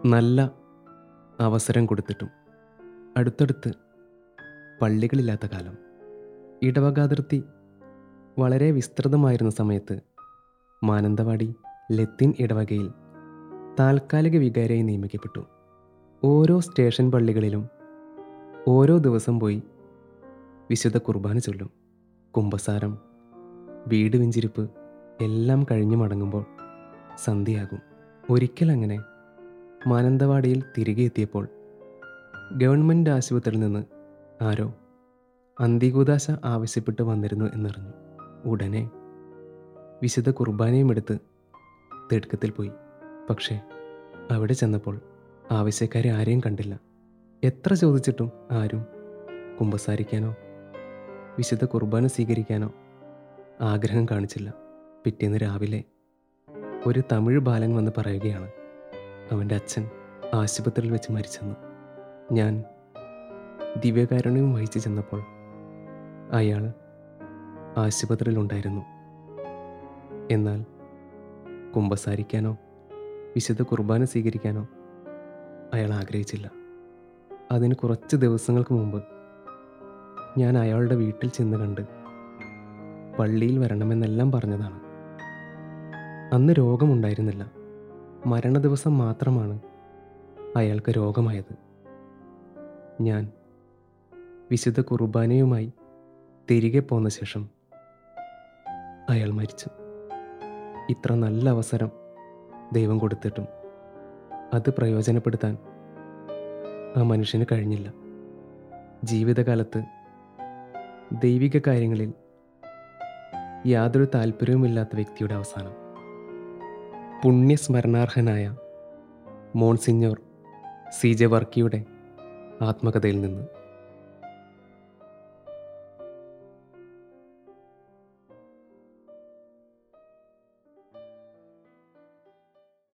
നല്ല അവസരം കൊടുത്തിട്ടും അടുത്തടുത്ത് പള്ളികളില്ലാത്ത കാലം ഇടവകാതിർത്തി വളരെ വിസ്തൃതമായിരുന്ന സമയത്ത് മാനന്തവാടി ലത്തീൻ ഇടവകയിൽ താൽക്കാലിക വികാരിയായി നിയമിക്കപ്പെട്ടു ഓരോ സ്റ്റേഷൻ പള്ളികളിലും ഓരോ ദിവസം പോയി വിശുദ്ധ കുർബാന ചൊല്ലും കുമ്പസാരം വീട് വെഞ്ചിരിപ്പ് എല്ലാം കഴിഞ്ഞു മടങ്ങുമ്പോൾ സന്ധ്യയാകും ഒരിക്കൽ അങ്ങനെ മാനന്തവാടിയിൽ തിരികെ എത്തിയപ്പോൾ ഗവൺമെൻറ് ആശുപത്രിയിൽ നിന്ന് ആരോ അന്തികൂദാശ ആവശ്യപ്പെട്ട് വന്നിരുന്നു എന്നറിഞ്ഞു ഉടനെ വിശുദ്ധ കുർബാനയും എടുത്ത് തിടുക്കത്തിൽ പോയി പക്ഷേ അവിടെ ചെന്നപ്പോൾ ആവശ്യക്കാരെ ആരെയും കണ്ടില്ല എത്ര ചോദിച്ചിട്ടും ആരും കുമ്പസാരിക്കാനോ വിശുദ്ധ കുർബാന സ്വീകരിക്കാനോ ആഗ്രഹം കാണിച്ചില്ല പിറ്റേന്ന് രാവിലെ ഒരു തമിഴ് ബാലൻ വന്ന് പറയുകയാണ് അവൻ്റെ അച്ഛൻ ആശുപത്രിയിൽ വെച്ച് മരിച്ചെന്ന് ഞാൻ ദിവ്യകാരുണ്യവും വഹിച്ചു ചെന്നപ്പോൾ അയാൾ ആശുപത്രിയിലുണ്ടായിരുന്നു എന്നാൽ കുമ്പസാരിക്കാനോ വിശുദ്ധ കുർബാന സ്വീകരിക്കാനോ അയാൾ ആഗ്രഹിച്ചില്ല അതിന് കുറച്ച് ദിവസങ്ങൾക്ക് മുമ്പ് ഞാൻ അയാളുടെ വീട്ടിൽ ചെന്ന് കണ്ട് പള്ളിയിൽ വരണമെന്നെല്ലാം പറഞ്ഞതാണ് അന്ന് രോഗമുണ്ടായിരുന്നില്ല മരണ ദിവസം മാത്രമാണ് അയാൾക്ക് രോഗമായത് ഞാൻ വിശുദ്ധ കുർബാനയുമായി തിരികെ പോന്ന ശേഷം അയാൾ മരിച്ചു ഇത്ര നല്ല അവസരം ദൈവം കൊടുത്തിട്ടും അത് പ്രയോജനപ്പെടുത്താൻ ആ മനുഷ്യന് കഴിഞ്ഞില്ല ജീവിതകാലത്ത് ദൈവിക കാര്യങ്ങളിൽ യാതൊരു താല്പര്യവുമില്ലാത്ത വ്യക്തിയുടെ അവസാനം പുണ്യസ്മരണാർഹനായ മോൺസിഞ്ഞോർ സി ജെ വർക്കിയുടെ ആത്മകഥയിൽ നിന്ന്